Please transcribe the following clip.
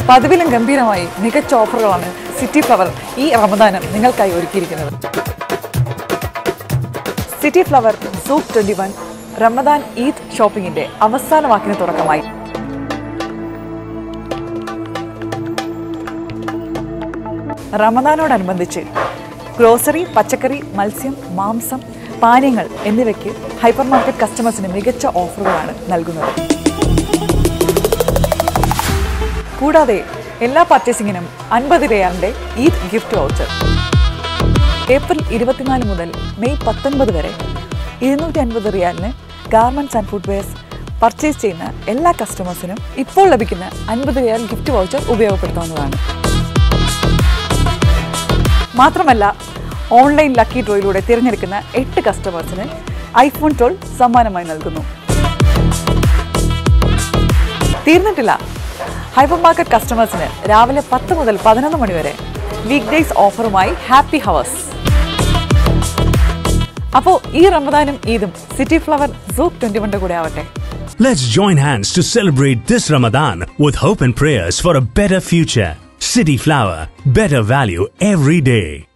പതിവിലും ഗംഭീരമായി മികച്ച ഓഫറുകളാണ് സിറ്റി ഫ്ലവർ ഈ റമദാനം നിങ്ങൾക്കായി ഒരുക്കിയിരിക്കുന്നത് City Flower super twenty one Ramadan Eid ഷോപ്പിംഗിന്റെ അവസാന വാക്കിന് തുടക്കമായി റമദാനോടനുബന്ധിച്ച് ഗ്രോസറി പച്ചക്കറി മത്സ്യം മാംസം പാനീയങ്ങൾ എന്നിവയ്ക്ക് ഹൈപ്പർ മാർക്കറ്റ് കസ്റ്റമേഴ്സിന് മികച്ച ഓഫറുകളാണ് നൽകുന്നത് കൂടാതെ എല്ലാ പർച്ചേസിങ്ങിനും അൻപത് റിയാലിന്റെ ഈദ് ഗിഫ്റ്റ് വൗച്ചർ ഏപ്രിൽ ഇരുപത്തിനാല് മുതൽ മെയ് പത്തൊൻപത് വരെ ഇരുന്നൂറ്റി അൻപത് റിയാലിന് ഗാർമെന്റ്സ് ആൻഡ് ഫുഡ്വെയർസ് പർച്ചേസ് ചെയ്യുന്ന എല്ലാ കസ്റ്റമേഴ്സിനും ഇപ്പോൾ ലഭിക്കുന്ന അൻപത് റിയാൽ ഗിഫ്റ്റ് വൗച്ചർ ഉപയോഗപ്പെടുത്താവുന്നതാണ് മാത്രമല്ല ഓൺലൈൻ ലക്കി ഡ്രോയിലൂടെ തിരഞ്ഞെടുക്കുന്ന എട്ട് കസ്റ്റമേഴ്സിന് ഐഫോൺ ട്വൽവ് സമ്മാനമായി നൽകുന്നു തീർന്നിട്ടില്ല ഹൈപ്പർ മാർക്കറ്റ് കസ്റ്റമേഴ്സിന് രാവിലെ പത്ത് മുതൽ പതിനൊന്ന് മണി വരെ വീക്ക് ഡേയ്സ് ഓഫറുമായി ഹാപ്പി ഹവേഴ്സ് അപ്പോൾ ഈ റമദാനും ഈദും സിറ്റി ഫ്ലവർ സൂപ്പ് ട്വന്റി വണ്ടെ കൂടെ ആവട്ടെ Let's join hands to celebrate this Ramadan with hope and prayers for a better future. City Flower, better value every day.